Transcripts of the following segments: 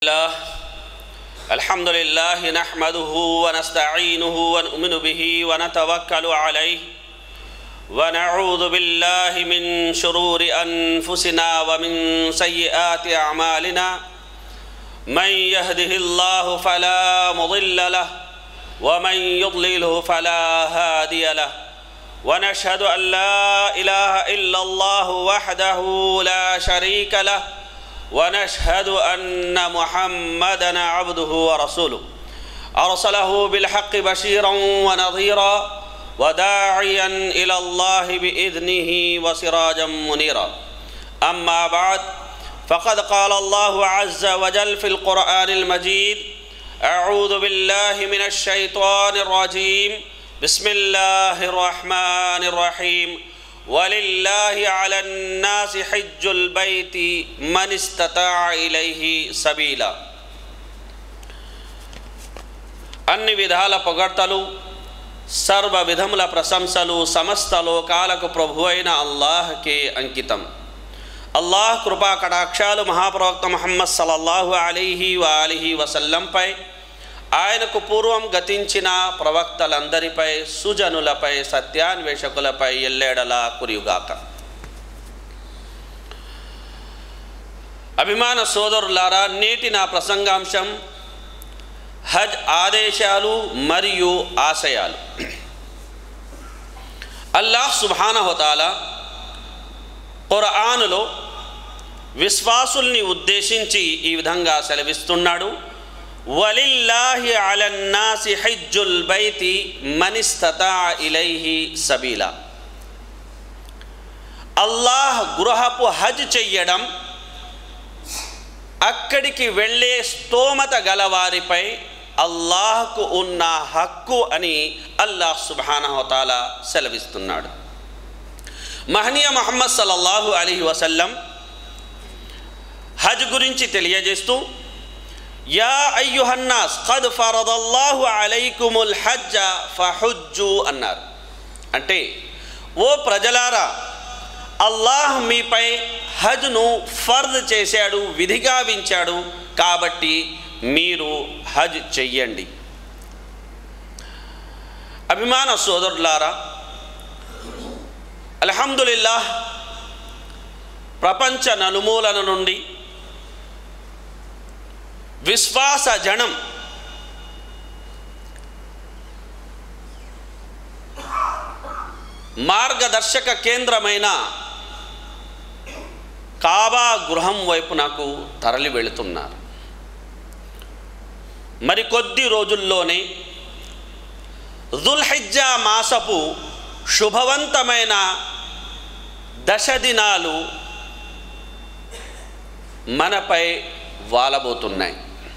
لله الحمد لله نحمده ونستعينه ونؤمن به ونتوكل عليه ونعوذ بالله من شرور أنفسنا ومن سيئات أعمالنا من يهده الله فلا مضل له ومن يضلله فلا هادي له ونشهد أن لا إله إلا الله وحده لا شريك له ونشهد أن محمدا عبده ورسوله أرسله بالحق بشيرا ونظيرا وداعيا إلى الله بإذنه وسراجا منيرا أما بعد فقد قال الله عز وجل في القرآن المجيد أعوذ بالله من الشيطان الرجيم بسم الله الرحمن الرحيم ولله على الناس حج البيت من استطاع إليه سبيلا అన్ని విధాల పొగడ్తలు సర్వ విధముల ప్రశంసలు సమస్త లోకాలకు ప్రభు అయిన అల్లాహ్కే అంకితం అల్లాహ్ కృపా కటాక్షాలు మహాప్రవక్త ముహమ్మద్ సల్లల్లాహు అలీహి వాలిహి వసల్లంపై ఆయనకు పూర్వం గతించిన ప్రవక్తలందరిపై సుజనులపై సత్యాన్వేషకులపై ఎల్లేడలా కురియుగాక అభిమాన సోదరులారా నేటి నా ప్రసంగాంశం హజ్ ఆదేశాలు మరియు ఆశయాలు అల్లాహ్ సుబానహోతాల ఖురానులో విశ్వాసుల్ని ఉద్దేశించి ఈ విధంగా సెలవిస్తున్నాడు వలిల్లాహి అలన్నాసి హజ్జుల్ బైతి మనిస్తతా ఇలైహి సబీలా అల్లాహ్ గృహపు హజ్ చెయ్యడం అక్కడికి వెళ్ళే స్తోమత గలవారిపై అల్లాహ్కు ఉన్న హక్కు అని అల్లాహ్ సుబానహోతాల సెలవిస్తున్నాడు మహనీయ మహమ్మద్ సల్లల్లాహు అలీ వసల్లం హజ్ గురించి తెలియజేస్తూ యా అయ్యుహన్నాస్ ఖద్ ఫరదల్లాహు అలైకుముల్ హజ్జ ఫహుజ్జు అన్నారు అంటే ఓ ప్రజలారా అల్లాహ్ మీపై హజ్ను ఫర్ద్ చేశాడు విధిగావించాడు కాబట్టి మీరు హజ్ చెయ్యండి అభిమాన సోదరులారా అల్హమ్దులిల్లాహ్ ప్రపంచ నలుమూలల నుండి విశ్వాస జనం మార్గదర్శక కేంద్రమైన కాబా గృహం వైపు నాకు తరలి వెళుతున్నారు మరికొద్ది రోజుల్లోనే దుల్హిజ్జా మాసపు శుభవంతమైన దశ దినాలు మనపై వాలబోతున్నాయి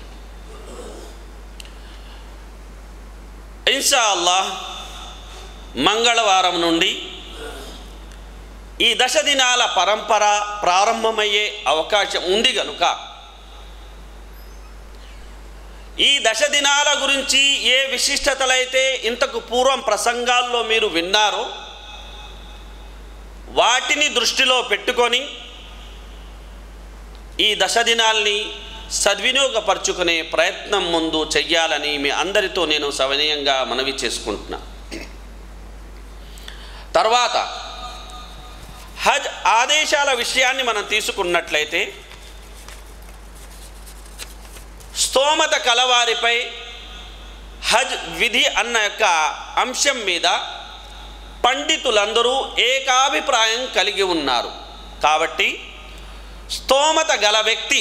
ఇన్షా అల్లాహ్ మంగళవారం నుండి ఈ దశ దినాల పరంపర ప్రారంభమయ్యే అవకాశం ఉంది గనుక ఈ దశ దినాల గురించి ఏ విశిష్టతలైతే ఇంతకు పూర్వం ప్రసంగాల్లో మీరు విన్నారో వాటిని దృష్టిలో పెట్టుకొని ఈ దశ దినాల్ని సద్వినియోగపరుచుకునే ప్రయత్నం ముందు చెయ్యాలని మీ అందరితో నేను సవనీయంగా మనవి చేసుకుంటున్నా తర్వాత హజ్ ఆదేశాల విషయాన్ని మనం తీసుకున్నట్లయితే స్తోమత కలవారిపై హజ్ విధి అన్న యొక్క అంశం మీద పండితులందరూ ఏకాభిప్రాయం కలిగి ఉన్నారు కాబట్టి స్తోమత గల వ్యక్తి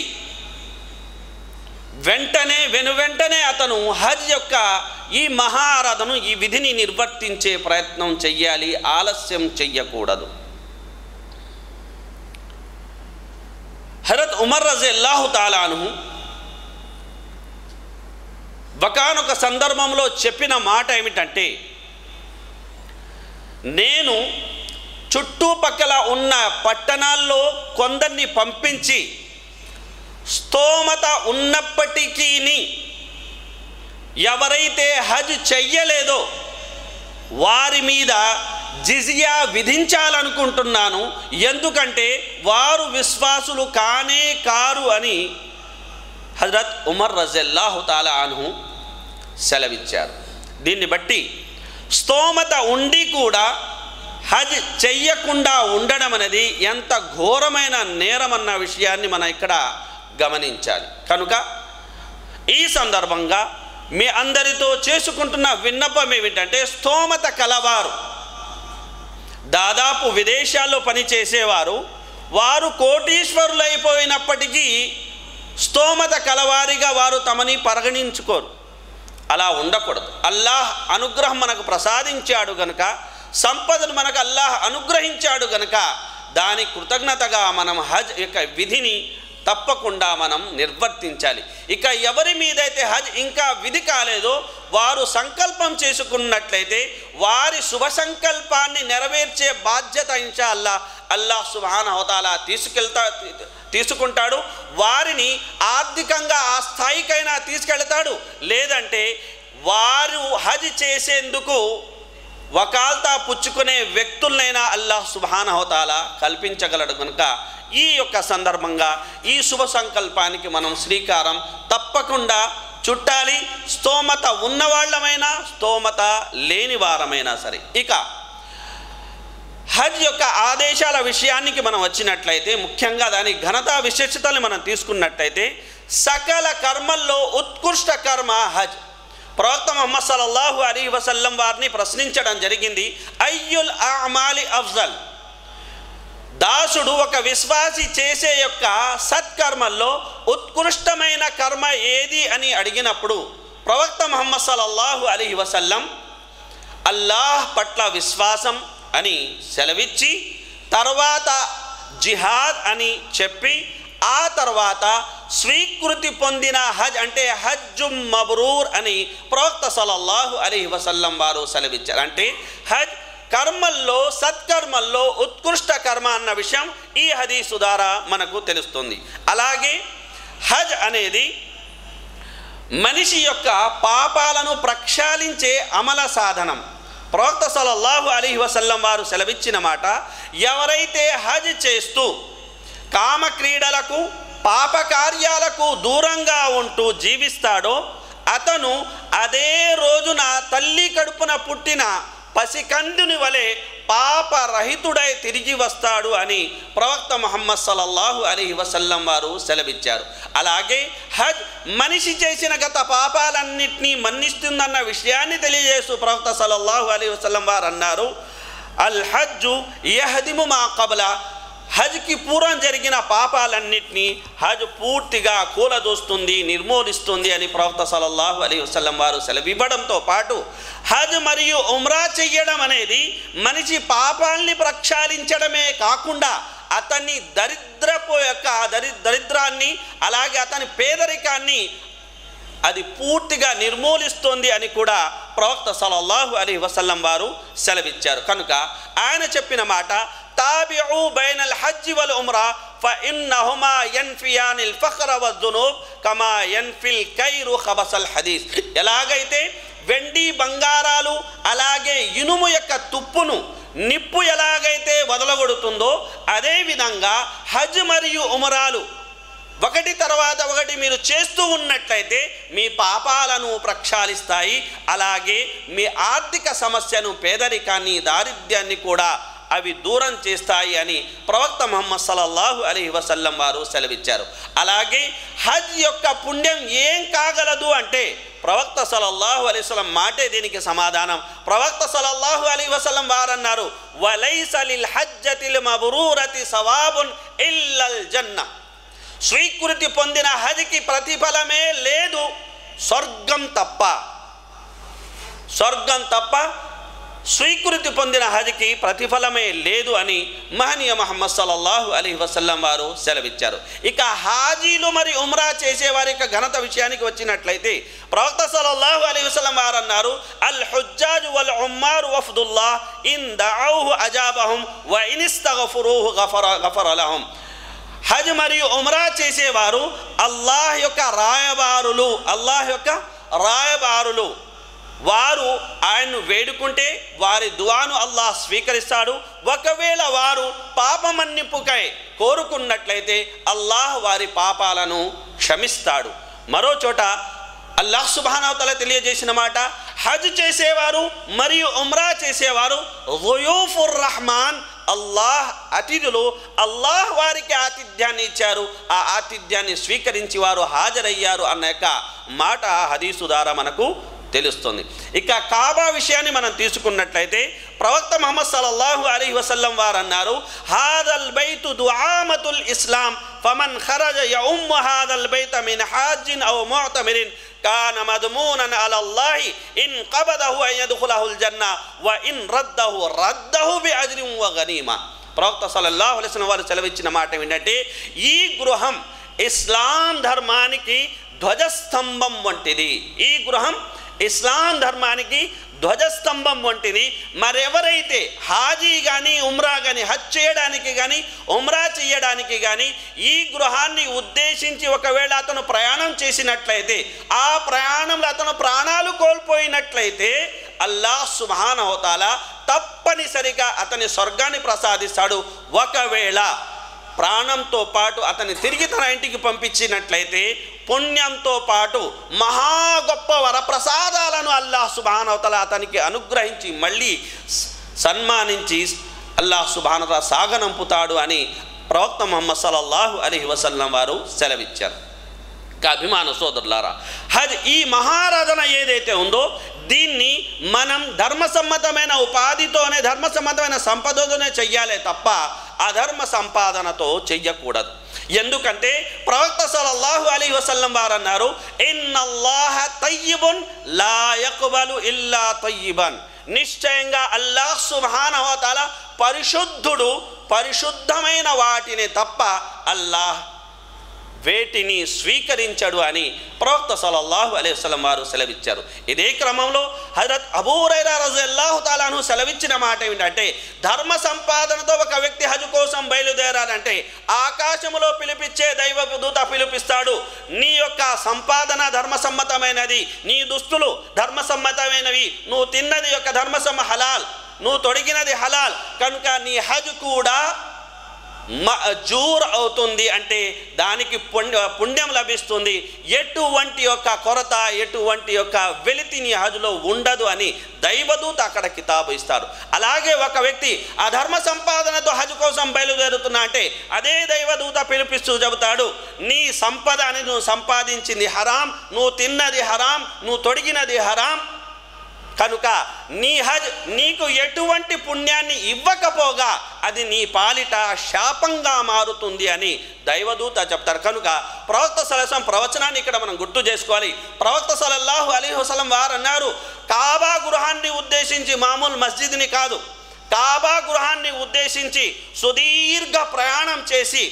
వెంటనే వెనువెంటనే అతను హజ్ యొక్క ఈ మహారాధను ఈ విధిని నిర్వర్తించే ప్రయత్నం చెయ్యాలి ఆలస్యం చెయ్యకూడదు హరత్ ఉమర్ రజల్లాహు తాలాను ఒకనొక సందర్భంలో చెప్పిన మాట ఏమిటంటే నేను చుట్టుపక్కల ఉన్న పట్టణాల్లో కొందరిని పంపించి స్తోమత ఉన్నప్పటికీ ఎవరైతే హజ్ చెయ్యలేదో వారి మీద జిజియా విధించాలనుకుంటున్నాను ఎందుకంటే వారు విశ్వాసులు కానే కారు అని హజరత్ ఉమర్ రజల్లాహు తాలా అను సెలవిచ్చారు దీన్ని బట్టి స్తోమత ఉండి కూడా హజ్ చెయ్యకుండా ఉండడం అనేది ఎంత ఘోరమైన నేరమన్న విషయాన్ని మనం ఇక్కడ గమనించాలి కనుక ఈ సందర్భంగా మీ అందరితో చేసుకుంటున్న విన్నపం ఏమిటంటే స్తోమత కలవారు దాదాపు విదేశాల్లో పనిచేసేవారు వారు కోటీశ్వరులైపోయినప్పటికీ స్తోమత కలవారిగా వారు తమని పరిగణించుకోరు అలా ఉండకూడదు అల్లాహ్ అనుగ్రహం మనకు ప్రసాదించాడు గనుక సంపదను మనకు అల్లాహ్ అనుగ్రహించాడు గనుక దాని కృతజ్ఞతగా మనం హజ్ యొక్క విధిని తప్పకుండా మనం నిర్వర్తించాలి ఇక ఎవరి మీదైతే హజ్ ఇంకా విధి కాలేదో వారు సంకల్పం చేసుకున్నట్లయితే వారి శుభ సంకల్పాన్ని నెరవేర్చే బాధ్యత ఇన్షా అల్లా అల్లాహ్ సుబాన హోతాలా తీసుకెళ్తా తీసుకుంటాడు వారిని ఆర్థికంగా ఆ స్థాయికైనా తీసుకెళ్తాడు లేదంటే వారు హజ్ చేసేందుకు వకాల్తా పుచ్చుకునే వ్యక్తులనైనా అల్లాహ్ సుబానహోతాల కల్పించగలడు కనుక ఈ యొక్క సందర్భంగా ఈ శుభ సంకల్పానికి మనం శ్రీకారం తప్పకుండా చుట్టాలి స్తోమత ఉన్నవాళ్ళమైనా స్తోమత లేని వారమైనా సరే ఇక హజ్ యొక్క ఆదేశాల విషయానికి మనం వచ్చినట్లయితే ముఖ్యంగా దాని ఘనత విశేషతలు మనం తీసుకున్నట్లయితే సకల కర్మల్లో ఉత్కృష్ట కర్మ హజ్ ప్రవక్త ముహమ్మద్ సల్లల్లాహు అలీ వసల్లం వారిని ప్రశ్నించడం జరిగింది అయ్యుల్ అమాలి అఫ్జల్ దాసుడు ఒక విశ్వాసి చేసే యొక్క సత్కర్మల్లో ఉత్కృష్టమైన కర్మ ఏది అని అడిగినప్పుడు ప్రవక్త ముహమ్మద్ సల్లల్లాహు అలీ వసల్లం అల్లాహ్ పట్ల విశ్వాసం అని సెలవిచ్చి తర్వాత జిహాద్ అని చెప్పి ఆ తర్వాత స్వీకృతి పొందిన హజ్ అంటే హజ్జు మబ్రూర్ అని ప్రవక్త సలల్లాహు అలీ వసల్లం వారు సెలవిచ్చారు అంటే హజ్ కర్మల్లో సత్కర్మల్లో ఉత్కృష్ట కర్మ అన్న విషయం ఈ హదీసు ద్వారా మనకు తెలుస్తుంది అలాగే హజ్ అనేది మనిషి యొక్క పాపాలను ప్రక్షాళించే అమల సాధనం ప్రవక్త సలల్లాహు అలీ వసల్లం వారు సెలవిచ్చిన మాట ఎవరైతే హజ్ చేస్తూ కామక్రీడలకు పాపకార్యాలకు దూరంగా ఉంటూ జీవిస్తాడో అతను అదే రోజున తల్లి కడుపున పుట్టిన పసికందుని వలె పాపరహితుడై తిరిగి వస్తాడు అని ప్రవక్త ముహమ్మద్ సల్లల్లాహు అలీ వసల్లం వారు సెలవిచ్చారు అలాగే హజ్ మనిషి చేసిన గత పాపాలన్నింటినీ మన్నిస్తుందన్న విషయాన్ని తెలియజేస్తూ ప్రవక్త సల్లల్లాహు అలీ వసల్లం వారు అన్నారు అల్ హజ్జు యహదిము మా కబల హజ్కి పూర్వం జరిగిన పాపాలన్నింటినీ హజ్ పూర్తిగా కూలదోస్తుంది నిర్మూలిస్తుంది అని ప్రవక్త సలల్లాహు అలీ వసల్లం వారు సెలవివ్వడంతో పాటు హజ్ మరియు ఉమ్రా చెయ్యడం అనేది మనిషి పాపాల్ని ప్రక్షాళించడమే కాకుండా అతన్ని దరిద్రపు యొక్క దరి దరిద్రాన్ని అలాగే అతని పేదరికాన్ని అది పూర్తిగా నిర్మూలిస్తుంది అని కూడా ప్రవక్త సలల్లాహు అలీ వసల్లం వారు సెలవిచ్చారు కనుక ఆయన చెప్పిన మాట తాబిఉ బైనల్ హజ్ వల్ ఉమ్రా ఫఇన్నహుమా యన్ఫియానిల్ ఫఖ్ర వద్దునూబ్ కమా యన్ఫిల్ కైరు ఖబసల్ హదీస్ ఎలాగైతే వెండి బంగారాలు అలాగే ఇనుము యొక్క తుప్పును నిప్పు ఎలాగైతే వదలగొడుతుందో అదేవిధంగా హజ్ మరియు ఉమరాలు ఒకటి తర్వాత ఒకటి మీరు చేస్తూ ఉన్నట్లయితే మీ పాపాలను ప్రక్షాళిస్తాయి అలాగే మీ ఆర్థిక సమస్యను పేదరికాన్ని దారిద్ర్యాన్ని కూడా అవి దూరం చేస్తాయి అని ప్రవక్త ముహమ్మద్ సల్లల్లాహు అలీ వసల్లం వారు సెలవిచ్చారు అలాగే హజ్ యొక్క పుణ్యం ఏం కాగలదు అంటే ప్రవక్త సలల్లాహు అలీ వసలం మాటే దీనికి సమాధానం ప్రవక్త సలల్లాహు అలీ వసలం వారు అన్నారు వలైసలిల్ హజ్జతిల్ మబరూరతి సవాబున్ ఇల్లల్ జన్న స్వీకృతి పొందిన హజ్కి ప్రతిఫలమే లేదు స్వర్గం తప్ప స్వర్గం తప్ప స్వీకృతి పొందిన హజ్కి ప్రతిఫలమే లేదు అని మహనీయ మహమ్మద్ సల్లల్లాహు అలీ వసల్లం వారు సెలవిచ్చారు ఇక హాజీలు మరి ఉమ్రా చేసేవారి యొక్క ఘనత విషయానికి వచ్చినట్లయితే ప్రవక్త సల్లల్లాహు అలీ వసల్లం వారు అన్నారు అల్ హుజ్జాజు వల్ ఉమ్మారు వఫ్దుల్లా ఇన్ దఅవుహు అజాబహుం వ ఇనిస్తగఫురూహు గఫర గఫరలహుం హజ్ మరియు ఉమ్రా చేసేవారు అల్లాహ్ యొక్క రాయబారులు అల్లాహ్ యొక్క రాయబారులు వారు ఆయన్ను వేడుకుంటే వారి దువాను అల్లాహ్ స్వీకరిస్తాడు ఒకవేళ వారు పాపమన్నిపుకై కోరుకున్నట్లయితే అల్లాహ్ వారి పాపాలను క్షమిస్తాడు మరో చోట అల్లాహ్ సుబానవతల తెలియజేసిన మాట హజ్ చేసేవారు మరియు ఉమ్రా చేసేవారు రుయూఫుర్ రహమాన్ అల్లాహ్ అతిథులు అల్లాహ్ వారికి ఆతిథ్యాన్ని ఇచ్చారు ఆ ఆతిథ్యాన్ని స్వీకరించి వారు హాజరయ్యారు అన్న యొక్క మాట హదీసు ద్వారా మనకు తెలుస్తుంది ఇక కాబా విషయాన్ని మనం తీసుకున్నట్లయితే ప్రవక్త మహమ్మద్ సల్లల్లాహు అలీ వసల్లం వారు అన్నారు హాదల్ బైతు దుఆమతుల్ ఇస్లాం ఫమన్ ఖరజ యఉమ్ము హాదల్ బైత మిన్ హాజిన్ ఔ ముఅతమిరిన్ కాన మద్మూనన్ అలల్లాహి ఇన్ కబదహు అన్ యద్ఖులహుల్ జన్న వ ఇన్ రద్దహు రద్దహు బి అజ్రిన్ వ గనీమా ప్రవక్త సల్లల్లాహు అలైహి వసల్లం వారు సెలవిచ్చిన మాట ఏంటంటే ఈ గృహం ఇస్లాం ధర్మానికి ధ్వజస్తంభం వంటిది ఈ గృహం ఇస్లాం ధర్మానికి ధ్వజస్తంభం వంటిది మరెవరైతే హాజీ కానీ ఉమ్రా కానీ హజ్ చేయడానికి కానీ ఉమ్రా చేయడానికి కానీ ఈ గృహాన్ని ఉద్దేశించి ఒకవేళ అతను ప్రయాణం చేసినట్లయితే ఆ ప్రయాణంలో అతను ప్రాణాలు కోల్పోయినట్లయితే అల్లాహ్ సుబానవతాల తప్పనిసరిగా అతని స్వర్గాన్ని ప్రసాదిస్తాడు ఒకవేళ ప్రాణంతో పాటు అతన్ని తిరిగి తన ఇంటికి పంపించినట్లయితే పుణ్యంతో పాటు మహా గొప్ప వరప్రసాదాలను అల్లాహ్ సుబానవతల అతనికి అనుగ్రహించి మళ్ళీ స- సన్మానించి అల్లాహ్ సుబానత సాగనంపుతాడు అని ప్రవక్త ముహమ్మద్ సల్లల్లాహు అలీ వసల్లం వారు సెలవిచ్చారు ఇక అభిమాన సోదరులారా హజ్ ఈ మహారాధన ఏదైతే ఉందో దీన్ని మనం ధర్మసమ్మతమైన ఉపాధితోనే ధర్మసమ్మతమైన సంపదతోనే చెయ్యాలే తప్ప అధర్మ సంపాదనతో చెయ్యకూడదు ఎందుకంటే ప్రవక్త సల్లల్లాహు అలీ వసల్లం వారు అన్నారు ఇన్నల్లాహ తయ్యిబున్ లా యక్బలు ఇల్లా తయ్యిబన్ నిశ్చయంగా అల్లాహ్ సుబ్హానహు తాలా పరిశుద్ధుడు పరిశుద్ధమైన వాటిని తప్ప అల్లాహ్ వేటిని స్వీకరించడు అని ప్రవక్త సల్లల్లాహు అలైహి వసల్లం వారు సెలవిచ్చారు ఇదే క్రమంలో హజరత్ అబూరైరా రజల్లాహు తాలాను సెలవిచ్చిన మాట ఏమిటంటే ధర్మ సంపాదనతో ఒక వ్యక్తి హజ్ కోసం బయలుదేరాలంటే ఆకాశములో పిలిపించే దైవ దూత పిలిపిస్తాడు నీ యొక్క సంపాదన ధర్మసమ్మతమైనది నీ దుస్తులు ధర్మసమ్మతమైనవి నువ్వు తిన్నది యొక్క ధర్మసమ్మ హలాల్ నువ్వు తొడిగినది హలాల్ కనుక నీ హజ్ కూడా మజూర్ అవుతుంది అంటే దానికి పుణ్య పుణ్యం లభిస్తుంది ఎటువంటి యొక్క కొరత ఎటువంటి యొక్క వెలితిని హజులో ఉండదు అని దైవదూత అక్కడ కితాబు ఇస్తారు అలాగే ఒక వ్యక్తి ఆ ధర్మ సంపాదనతో హజ్ కోసం బయలుదేరుతున్నా అంటే అదే దైవదూత పిలిపిస్తూ చెబుతాడు నీ సంపద అని నువ్వు సంపాదించింది హరాం నువ్వు తిన్నది హరాం నువ్వు తొడిగినది హరాం కనుక నీ హజ్ నీకు ఎటువంటి పుణ్యాన్ని ఇవ్వకపోగా అది నీ పాలిట శాపంగా మారుతుంది అని దైవదూత చెప్తారు కనుక ప్రవక్త సలసం ప్రవచనాన్ని ఇక్కడ మనం గుర్తు చేసుకోవాలి ప్రవక్త సలల్లాహు అలీ వసలం వారు అన్నారు కాబా గృహాన్ని ఉద్దేశించి మామూలు మస్జిద్ని కాదు కాబా గృహాన్ని ఉద్దేశించి సుదీర్ఘ ప్రయాణం చేసి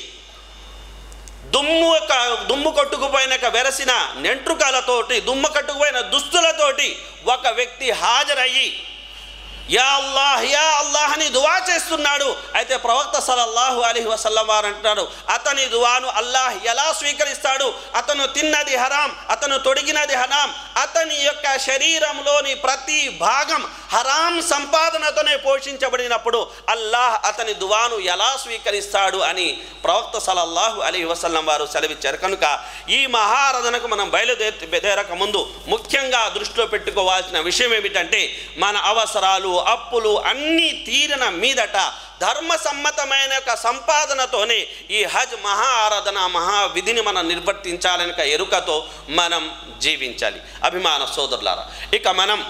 దుమ్ము యొక్క దుమ్ము కొట్టుకుపోయిన యొక్క వెరసిన నెంట్రుకలతోటి దుమ్ము కట్టుకుపోయిన దుస్తులతోటి ఒక వ్యక్తి హాజరయ్యి యా అల్లాహ్ యా అల్లాహ్ అని దువా చేస్తున్నాడు అయితే ప్రవక్త సల్లల్లాహు అలీ వసల్లం వారు అంటున్నారు అతని దువాను అల్లాహ్ ఎలా స్వీకరిస్తాడు అతను తిన్నది హరాం అతను తొడిగినది హరాం అతని యొక్క శరీరంలోని ప్రతి భాగం హరాం సంపాదనతోనే పోషించబడినప్పుడు అల్లాహ్ అతని దువాను ఎలా స్వీకరిస్తాడు అని ప్రవక్త సల్లల్లాహు అలీ వసల్లం వారు సెలవిచ్చారు కనుక ఈ మహారథనకు మనం బయలుదేరక ముందు ముఖ్యంగా దృష్టిలో పెట్టుకోవాల్సిన విషయం ఏమిటంటే మన అవసరాలు అప్పులు అన్నీ తీరిన మీదట ధర్మ సమ్మతమైన యొక్క సంపాదనతోనే ఈ హజ్ మహా ఆరాధన మహా విధిని మనం నిర్వర్తించాలని ఒక ఎరుకతో మనం జీవించాలి అభిమాన సోదరులారా ఇక మనం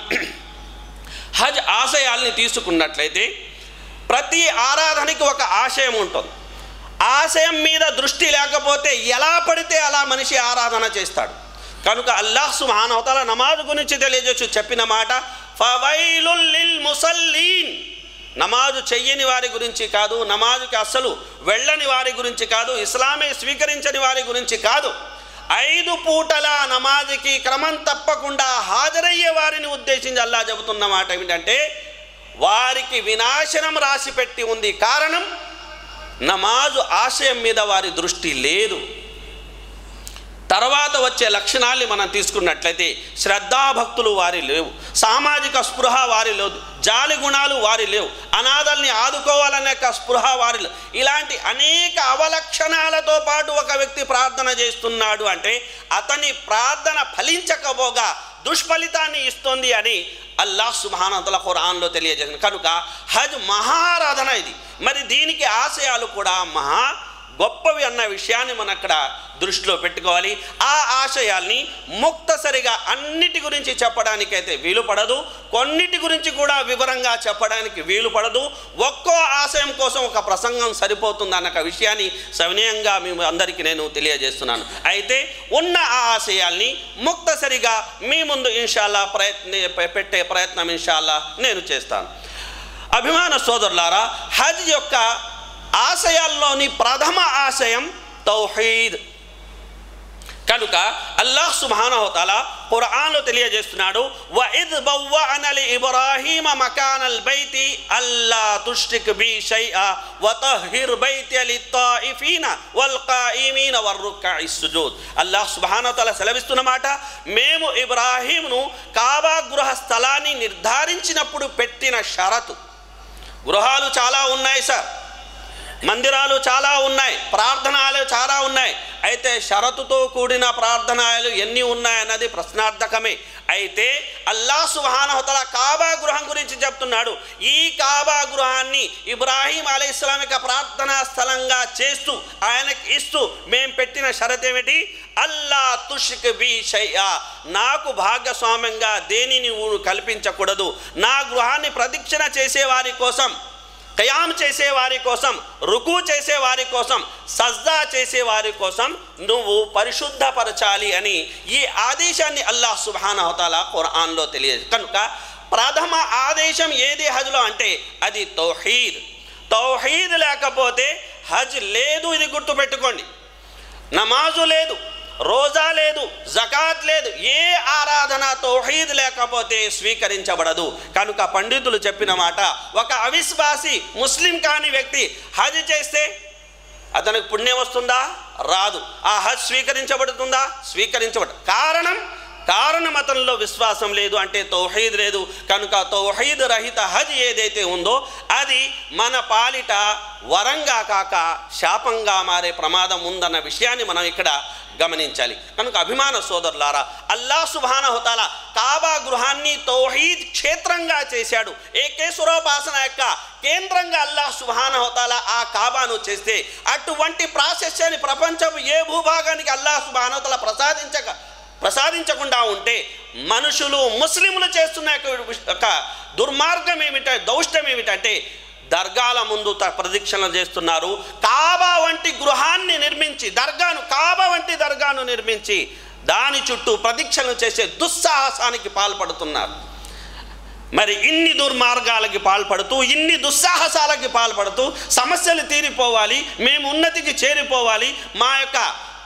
హజ్ ఆశయాల్ని తీసుకున్నట్లయితే ప్రతి ఆరాధనకి ఒక ఆశయం ఉంటుంది ఆశయం మీద దృష్టి లేకపోతే ఎలా పడితే అలా మనిషి ఆరాధన చేస్తాడు కనుక అల్లాహ్ సుహానవతల నమాజ్ గురించి తెలియజేసి చెప్పిన మాట ఫవైలుల్ లిల్ ముసల్లీన్ నమాజు చెయ్యని వారి గురించి కాదు నమాజుకి అస్సలు వెళ్ళని వారి గురించి కాదు ఇస్లామే స్వీకరించని వారి గురించి కాదు ఐదు పూటల నమాజుకి క్రమం తప్పకుండా హాజరయ్యే వారిని ఉద్దేశించి అల్లా చెబుతున్న మాట ఏమిటంటే వారికి వినాశనం రాసి పెట్టి ఉంది కారణం నమాజు ఆశయం మీద వారి దృష్టి లేదు తర్వాత వచ్చే లక్షణాల్ని మనం తీసుకున్నట్లయితే శ్రద్ధాభక్తులు వారి లేవు సామాజిక స్పృహ వారి లేదు జాలి గుణాలు వారి లేవు అనాథల్ని ఆదుకోవాలనే యొక్క స్పృహ వారి లేవు ఇలాంటి అనేక అవలక్షణాలతో పాటు ఒక వ్యక్తి ప్రార్థన చేస్తున్నాడు అంటే అతని ప్రార్థన ఫలించకపోగా దుష్ఫలితాన్ని ఇస్తుంది అని అల్లాహ్ సుబానతల ఖురాన్లో తెలియజేసింది కనుక హజ్ మహారాధన ఇది మరి దీనికి ఆశయాలు కూడా మహా గొప్పవి అన్న విషయాన్ని మనం అక్కడ దృష్టిలో పెట్టుకోవాలి ఆ ఆశయాల్ని ముక్తసరిగా అన్నిటి గురించి చెప్పడానికైతే వీలు పడదు కొన్నిటి గురించి కూడా వివరంగా చెప్పడానికి వీలు పడదు ఒక్కో ఆశయం కోసం ఒక ప్రసంగం సరిపోతుంది అన్న విషయాన్ని సవినయంగా మేము అందరికీ నేను తెలియజేస్తున్నాను అయితే ఉన్న ఆ ఆశయాల్ని ముక్తసరిగా మీ ముందు ఇన్షాల్లా ప్రయత్న పెట్టే ప్రయత్నం ఇన్షాల్లా నేను చేస్తాను అభిమాన సోదరులారా హజ్ యొక్క ఆశయాల్లోని ప్రథమ ఆశయం తౌహీద్ కనుక అల్లాహ్ సుబ్హానహుతాల ఖురాన్లో తెలియజేస్తున్నాడు వ ఇద్ బవ్వఅన లి ఇబ్రాహీమ మకానల్ బైతి అల్లా తుష్రిక్ బి షై'a వ తహ్హిర్ బైతి లిత్తాయిఫీన వల్ ఖాయిమీన వర్ సుజూద్ అల్లాహ్ సుబ్హానహుతాల సెలవిస్తున్న మాట మేము ఇబ్రాహీంను కాబా గృహ స్థలాన్ని నిర్ధారించినప్పుడు పెట్టిన షరతు గృహాలు చాలా ఉన్నాయి సార్ మందిరాలు చాలా ఉన్నాయి ప్రార్థనాలు చాలా ఉన్నాయి అయితే షరతుతో కూడిన ప్రార్థనాలు ఎన్ని ఉన్నాయన్నది ప్రశ్నార్థకమే అయితే అల్లా సుహానహతల కాబా గృహం గురించి చెప్తున్నాడు ఈ కాబా గృహాన్ని ఇబ్రాహీం అలీ ఇస్లామిక ప్రార్థనా స్థలంగా చేస్తూ ఆయనకి ఇస్తూ మేము పెట్టిన షరత్ ఏమిటి అల్లా తుషిక్ బి షయ్యా నాకు భాగస్వామ్యంగా దేనిని ఊరు కల్పించకూడదు నా గృహాన్ని ప్రదక్షిణ చేసేవారి కోసం కయాం చేసే వారి కోసం రుకు చేసే వారి కోసం సజ్దా చేసే వారి కోసం నువ్వు పరిశుద్ధపరచాలి అని ఈ ఆదేశాన్ని అల్లాహ్ సుబానహతాల ఖురాన్లో తెలియదు కనుక ప్రథమ ఆదేశం ఏది హజ్లో అంటే అది తౌహీద్ తౌహీద్ లేకపోతే హజ్ లేదు ఇది గుర్తుపెట్టుకోండి నమాజు లేదు రోజా లేదు జకాత్ లేదు ఏ ఆరాధన తౌహీద్ లేకపోతే స్వీకరించబడదు కనుక పండితులు చెప్పిన మాట ఒక అవిశ్వాసి ముస్లిం కాని వ్యక్తి హజ్ చేస్తే అతనికి పుణ్యం వస్తుందా రాదు ఆ హజ్ స్వీకరించబడుతుందా స్వీకరించబడు కారణం కారణం అతనిలో విశ్వాసం లేదు అంటే తౌహీద్ లేదు కనుక తౌహీద్ రహిత హజ్ ఏదైతే ఉందో అది మన పాలిట వరంగా కాక శాపంగా మారే ప్రమాదం ఉందన్న విషయాన్ని మనం ఇక్కడ గమనించాలి కనుక అభిమాన సోదరులారా అల్లా సుభాన హుతాల కాబా గృహాన్ని తౌహీద్ క్షేత్రంగా చేశాడు ఏకేశ్వరోపాసన యొక్క కేంద్రంగా అల్లాహ్ సుభాన హుతాల ఆ కాబాను చేస్తే అటువంటి ప్రాశస్యాన్ని ప్రపంచపు ఏ భూభాగానికి అల్లాహ్ సుభాన హుతాల ప్రసాదించక ప్రసాదించకుండా ఉంటే మనుషులు ముస్లింలు చేస్తున్న యొక్క ఒక దుర్మార్గం ఏమిటంటే దౌష్టం ఏమిటంటే దర్గాల ముందు త- ప్రదక్షిణలు చేస్తున్నారు కాబా వంటి గృహాన్ని నిర్మించి దర్గాను కాబా వంటి దర్గాను నిర్మించి దాని చుట్టూ ప్రదక్షిణలు చేసే దుస్సాహసానికి పాల్పడుతున్నారు మరి ఇన్ని దుర్మార్గాలకి పాల్పడుతూ ఇన్ని దుస్సాహసాలకి పాల్పడుతూ సమస్యలు తీరిపోవాలి మేము ఉన్నతికి చేరిపోవాలి మా యొక్క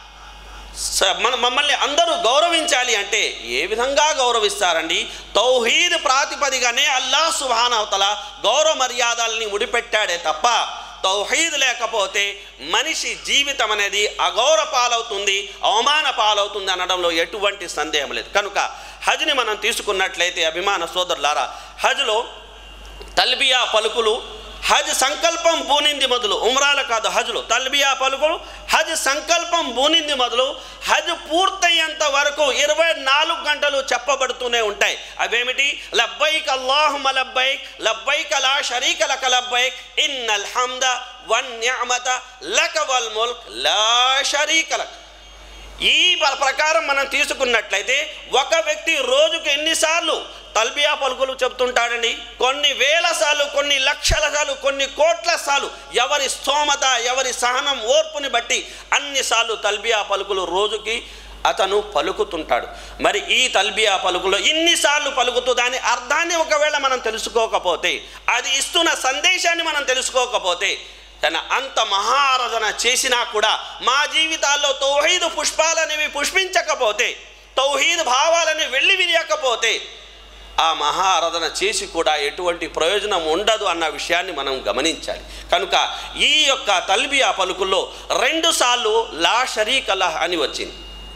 స- మన మమ్మల్ని అందరూ గౌరవించాలి అంటే ఏ విధంగా గౌరవిస్తారండి తౌహీద్ ప్రాతిపదిగానే అల్లాహ్ సుబానవతల గౌరవ మర్యాదల్ని ముడిపెట్టాడే తప్ప తౌహీద్ లేకపోతే మనిషి జీవితం అనేది అగౌరవ పాలవుతుంది అవమాన పాలవుతుంది అనడంలో ఎటువంటి సందేహం లేదు కనుక హజ్ని మనం తీసుకున్నట్లయితే అభిమాన సోదరులారా హజ్లో తల్బియా పలుకులు హజ్ సంకల్పం బూనింది మొదలు ఉమ్రాల కాదు హజ్లు తల్బియా పలుకులు హజ్ సంకల్పం బూనింది మొదలు హజ్ పూర్తయ్యేంత వరకు ఇరవై నాలుగు గంటలు చెప్పబడుతూనే ఉంటాయి అవేమిటి లబ్బైక్ అల్లాహుమ లబ్బైక్ లబ్బైక్ లా షరీక లక లబ్బైక్ ఇన్నల్ హమ్ద వన్ నిఅమత లక వల్ ముల్క్ లా షరీక లక్ ఈ ప- ప్రకారం మనం తీసుకున్నట్లయితే ఒక వ్యక్తి రోజుకు ఎన్నిసార్లు తల్బియా పలుకులు చెప్తుంటాడండి కొన్ని వేల సార్లు కొన్ని లక్షల సార్లు కొన్ని కోట్ల సార్లు ఎవరి స్తోమత ఎవరి సహనం ఓర్పుని బట్టి అన్నిసార్లు తల్బియా పలుకులు రోజుకి అతను పలుకుతుంటాడు మరి ఈ తల్బియా పలుకులో ఇన్నిసార్లు పలుకుతూ దాని అర్థాన్ని ఒకవేళ మనం తెలుసుకోకపోతే అది ఇస్తున్న సందేశాన్ని మనం తెలుసుకోకపోతే తన అంత మహారాధన చేసినా కూడా మా జీవితాల్లో తౌహీద్ పుష్పాలనేవి పుష్పించకపోతే తౌహీద్ భావాలని వెళ్ళి విరియకపోతే ఆ మహారాధన చేసి కూడా ఎటువంటి ప్రయోజనం ఉండదు అన్న విషయాన్ని మనం గమనించాలి కనుక ఈ యొక్క తల్బియా పలుకుల్లో రెండుసార్లు లా షరీక్ అల్లాహ్ అని వచ్చింది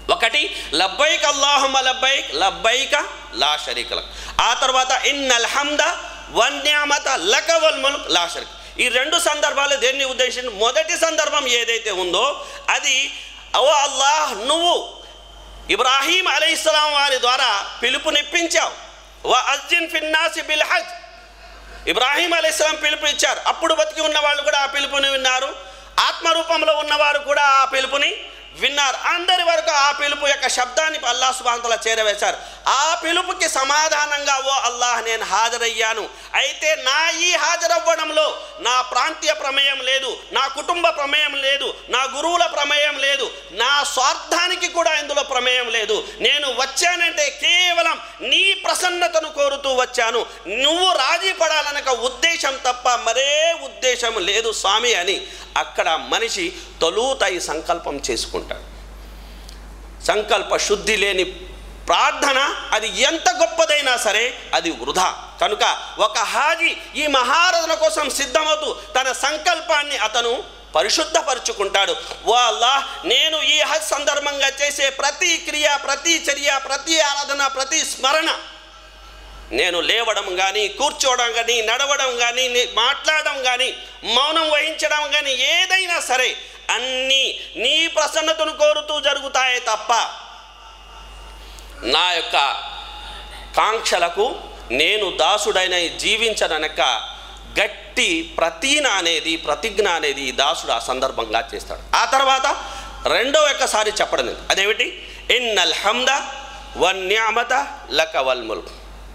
ఒకటి లబ్బైక్ అల్లాహుమ లబ్బైక్ లబ్బైక లా షరీకల ఆ తర్వాత ఇన్నల్ హమ్ద వన్యామత లకవల్ ముల్క్ లా షరీక్ ఈ రెండు సందర్భాలు దేన్ని ఉద్దేశించి మొదటి సందర్భం ఏదైతే ఉందో అది ఓ అల్లాహ్ నువ్వు ఇబ్రాహీం అలైహిస్సలాం వారి ద్వారా పిలుపునిప్పించావు వ అజ్జిన్ ఫిన్నాసి బిల్ హజ్ ఇబ్రాహీం అలైహిస్సలాం పిలుపు ఇచ్చారు అప్పుడు బతికి ఉన్న వాళ్ళు కూడా ఆ పిలుపుని విన్నారు ఆత్మరూపంలో ఉన్నవారు కూడా ఆ పిలుపుని విన్నారు అందరి వరకు ఆ పిలుపు యొక్క శబ్దాన్ని అల్లాహ్ సుబాంతల చేరవేశారు ఆ పిలుపుకి సమాధానంగా ఓ అల్లాహ్ నేను హాజరయ్యాను అయితే నా ఈ హాజరవ్వడంలో నా ప్రాంతీయ ప్రమేయం లేదు నా కుటుంబ ప్రమేయం లేదు నా గురువుల ప్రమేయం లేదు నా స్వార్థానికి కూడా ఇందులో ప్రమేయం లేదు నేను వచ్చానంటే కేవలం నీ ప్రసన్నతను కోరుతూ వచ్చాను నువ్వు రాజీ పడాలనక ఉద్దేశం తప్ప మరే ఉద్దేశం లేదు స్వామి అని అక్కడ మనిషి తొలుతాయి సంకల్పం చేసుకుంటాడు సంకల్ప శుద్ధి లేని ప్రార్థన అది ఎంత గొప్పదైనా సరే అది వృధా కనుక ఒక హాజీ ఈ మహారథన కోసం సిద్ధమవుతూ తన సంకల్పాన్ని అతను పరిశుద్ధపరుచుకుంటాడు ఓ అల్లాహ్ నేను ఈ హజ్ సందర్భంగా చేసే ప్రతి క్రియ ప్రతి చర్య ప్రతి ఆరాధన ప్రతి స్మరణ నేను లేవడం కానీ కూర్చోవడం కానీ నడవడం కానీ ని- మాట్లాడడం కానీ మౌనం వహించడం కానీ ఏదైనా సరే అన్నీ నీ ప్రసన్నతను కోరుతూ జరుగుతాయే తప్ప నా యొక్క కాంక్షలకు నేను దాసుడైన జీవించననక గట్టి ప్రతీన అనేది ప్రతిజ్ఞ అనేది ఈ దాసుడు ఆ సందర్భంగా చేస్తాడు ఆ తర్వాత రెండో ఒక్కసారి చెప్పడం లేదు. అదేమిటి ఇన్నల్ హమ్ద వన్యామత లక వల్ ముల్క్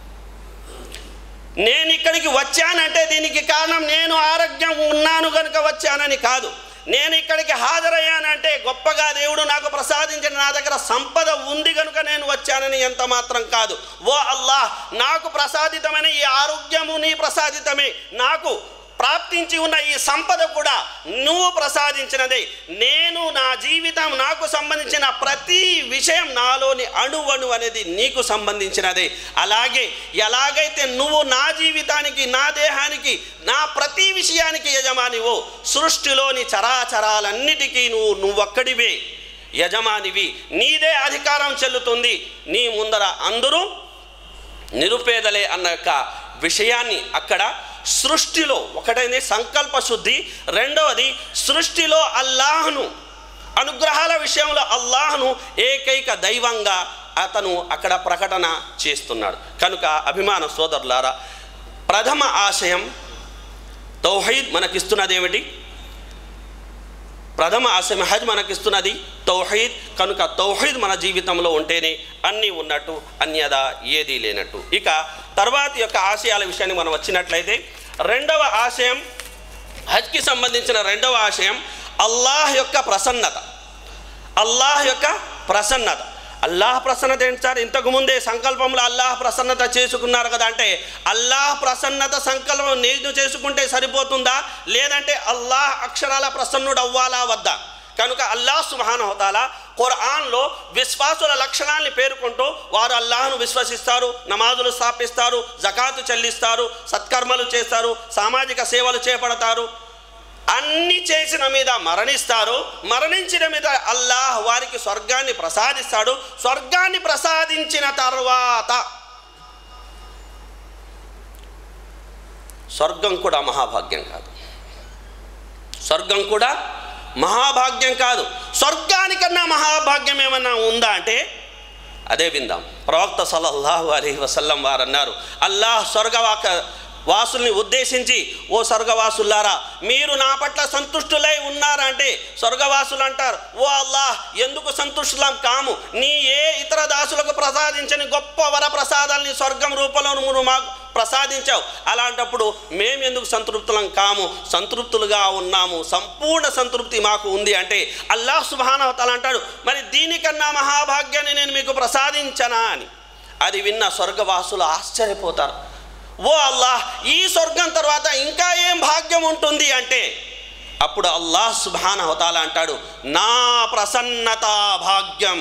నేను ఇక్కడికి వచ్చానంటే దీనికి కారణం నేను ఆరోగ్యం ఉన్నాను కనుక వచ్చానని కాదు నేను ఇక్కడికి హాజరయ్యానంటే గొప్పగా దేవుడు నాకు ప్రసాదించిన నా దగ్గర సంపద ఉంది కనుక నేను వచ్చానని ఎంత మాత్రం కాదు ఓ అల్లాహ్ నాకు ప్రసాదితమైన ఈ ఆరోగ్యము నీ ప్రసాదితమే నాకు ప్రాప్తించి ఉన్న ఈ సంపద కూడా నువ్వు ప్రసాదించినదే నేను నా జీవితం నాకు సంబంధించిన ప్రతి విషయం నాలోని అణువణు అనేది నీకు సంబంధించినదే అలాగే ఎలాగైతే నువ్వు నా జీవితానికి నా దేహానికి నా ప్రతి విషయానికి యజమానివో సృష్టిలోని చరాచరాలన్నిటికీ నువ్వు నువ్వొక్కడివే యజమానివి నీదే అధికారం చెల్లుతుంది నీ ముందర అందరూ నిరుపేదలే అన్న యొక్క విషయాన్ని అక్కడ సృష్టిలో ఒకటైంది సంకల్ప శుద్ధి రెండవది సృష్టిలో అల్లాహ్ను అనుగ్రహాల విషయంలో అల్లాహ్ను ఏకైక దైవంగా అతను అక్కడ ప్రకటన చేస్తున్నాడు కనుక అభిమాన సోదరులారా ప్రథమ ఆశయం తౌహీద్ మనకిస్తున్నది ఏమిటి ప్రథమ ఆశయం హజ్ మనకిస్తున్నది తౌహీద్ కనుక తౌహీద్ మన జీవితంలో ఉంటేనే అన్నీ ఉన్నట్టు అన్యదా ఏదీ లేనట్టు ఇక తర్వాతి యొక్క ఆశయాల విషయాన్ని మనం వచ్చినట్లయితే రెండవ ఆశయం హజ్కి సంబంధించిన రెండవ ఆశయం అల్లాహ్ యొక్క ప్రసన్నత అల్లాహ్ యొక్క ప్రసన్నత అల్లాహ్ ప్రసన్నత ఏంటి సార్ ఇంతకు ముందే సంకల్పంలో అల్లాహ్ ప్రసన్నత చేసుకున్నారు కదా అంటే అల్లాహ్ ప్రసన్నత సంకల్పం నేను చేసుకుంటే సరిపోతుందా లేదంటే అల్లాహ్ అక్షరాల ప్రసన్నుడు అవ్వాలా వద్దా కనుక అల్లాహ్ సుమహానహతాల ఖురాన్లో విశ్వాసుల లక్షణాన్ని పేర్కొంటూ వారు అల్లాహ్ను విశ్వసిస్తారు నమాజులు స్థాపిస్తారు జకాతు చెల్లిస్తారు సత్కర్మలు చేస్తారు సామాజిక సేవలు చేపడతారు అన్ని చేసిన మీద మరణిస్తారు మరణించిన మీద అల్లాహ్ వారికి స్వర్గాన్ని ప్రసాదిస్తాడు స్వర్గాన్ని ప్రసాదించిన తర్వాత స్వర్గం కూడా మహాభాగ్యం కాదు స్వర్గం కూడా మహాభాగ్యం కాదు స్వర్గానికన్నా మహాభాగ్యం ఏమన్నా ఉందా అంటే అదే విందాం ప్రవక్త సల్లల్లాహు అలైహి వసల్లం వారు అన్నారు అల్లాహ్ స్వర్గవాక వాసుల్ని ఉద్దేశించి ఓ స్వర్గవాసులారా మీరు నా పట్ల సంతుష్టులై ఉన్నారా అంటే స్వర్గవాసులు అంటారు ఓ అల్లాహ్ ఎందుకు సంతుష్టులం కాము నీ ఏ ఇతర దాసులకు ప్రసాదించని గొప్ప వర ప్రసాదాల్ని స్వర్గం రూపంలో నువ్వు మాకు ప్రసాదించావు అలాంటప్పుడు మేము ఎందుకు సంతృప్తులం కాము సంతృప్తులుగా ఉన్నాము సంపూర్ణ సంతృప్తి మాకు ఉంది అంటే అల్లాహ్ సుబానవతల అంటాడు మరి దీనికన్నా మహాభాగ్యాన్ని నేను మీకు ప్రసాదించనా అని అది విన్న స్వర్గవాసులు ఆశ్చర్యపోతారు ఓ అల్లాహ్ ఈ స్వర్గం తర్వాత ఇంకా ఏం భాగ్యం ఉంటుంది అంటే అప్పుడు అల్లాహ్ సుబాన హోతాల అంటాడు నా ప్రసన్నత భాగ్యం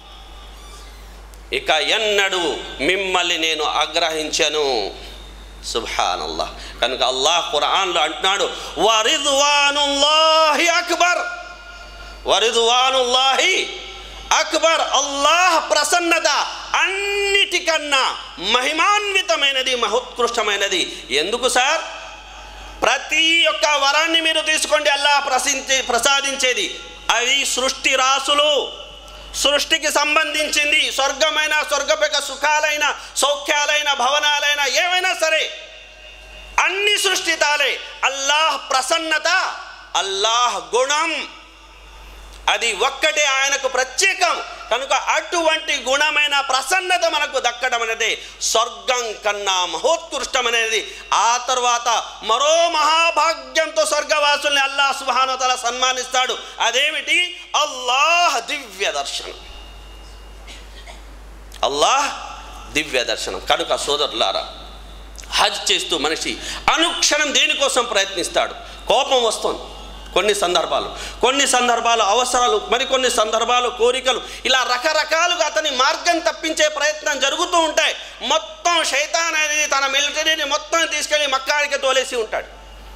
ఇక ఎన్నడు మిమ్మల్ని నేను ఆగ్రహించను సుబ్హానల్లాహ్ కనుక అల్లాహ్ ఖురాన్లో అంటున్నాడు వరిద్వానుల్లాహి అక్బర్ వరిద్వానుల్లాహి అక్బర్ అల్లాహ్ ప్రసన్నత అన్నిటికన్నా మహిమాన్వితమైనది మహోత్కృష్టమైనది ఎందుకు సార్ ప్రతి ఒక్క వరాన్ని మీరు తీసుకోండి అల్లాహ్ ప్రసించే ప్రసాదించేది అవి సృష్టి రాసులు సృష్టికి సంబంధించింది స్వర్గమైన స్వర్గపక సుఖాలైన సౌఖ్యాలైన భవనాలైన ఏమైనా సరే అన్ని సృష్టితాలే అల్లాహ్ ప్రసన్నత అల్లాహ్ గుణం అది ఒక్కటే ఆయనకు ప్రత్యేకం కనుక అటువంటి గుణమైన ప్రసన్నత మనకు దక్కడం అనేది స్వర్గం కన్నా మహోత్కృష్టమనేది ఆ తర్వాత మరో మహాభాగ్యంతో స్వర్గవాసుల్ని అల్లాహ్ సుబానతల సన్మానిస్తాడు అదేమిటి అల్లాహ్ దివ్య దర్శనం అల్లాహ్ దివ్య దర్శనం కనుక సోదరులారా హజ్ చేస్తూ మనిషి అనుక్షణం దేనికోసం ప్రయత్నిస్తాడు కోపం వస్తుంది కొన్ని సందర్భాలు కొన్ని సందర్భాలు అవసరాలు మరికొన్ని సందర్భాలు కోరికలు ఇలా రకరకాలుగా అతని మార్గం తప్పించే ప్రయత్నం జరుగుతూ ఉంటాయి మొత్తం శైతాన్ అనేది తన మిలిటరీని మొత్తం తీసుకెళ్ళి మక్కాడికి తోలేసి ఉంటాడు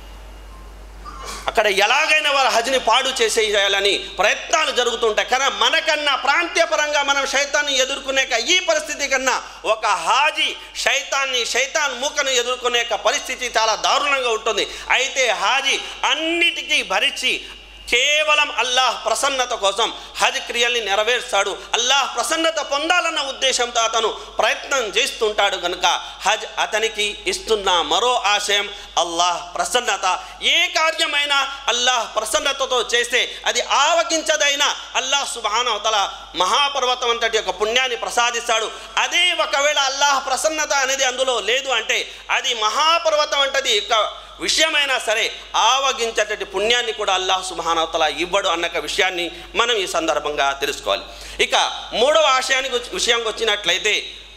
అక్కడ ఎలాగైనా వారు హజ్ని పాడు చేసేయాలని ప్రయత్నాలు జరుగుతుంటాయి కానీ మనకన్నా ప్రాంతీయపరంగా మనం శైతాన్ని ఎదుర్కొనే ఈ పరిస్థితి కన్నా ఒక హాజీ శైతాన్ని శైతాన్ మూకను ఎదుర్కొనే పరిస్థితి చాలా దారుణంగా ఉంటుంది అయితే హాజీ అన్నిటికీ భరించి కేవలం అల్లాహ్ ప్రసన్నత కోసం హజ్ క్రియల్ని నెరవేర్స్తాడు అల్లాహ్ ప్రసన్నత పొందాలన్న ఉద్దేశంతో అతను ప్రయత్నం చేస్తుంటాడు కనుక హజ్ అతనికి ఇస్తున్న మరో ఆశయం అల్లాహ్ ప్రసన్నత ఏ కార్యమైనా అల్లాహ్ ప్రసన్నతతో చేస్తే అది ఆవగించదైన అల్లాహ్ సుబానవతల మహాపర్వతం అంతటి యొక్క పుణ్యాన్ని ప్రసాదిస్తాడు అదే ఒకవేళ అల్లాహ్ ప్రసన్నత అనేది అందులో లేదు అంటే అది మహాపర్వతం అంటది యొక్క విషయమైనా సరే ఆవగించేటటువంటి పుణ్యాన్ని కూడా అల్లాహ్ సుబానవతల ఇవ్వడు అన్న విషయాన్ని మనం ఈ సందర్భంగా తెలుసుకోవాలి ఇక మూడవ ఆశయానికి వచ్చి- విషయానికి వచ్చినట్లయితే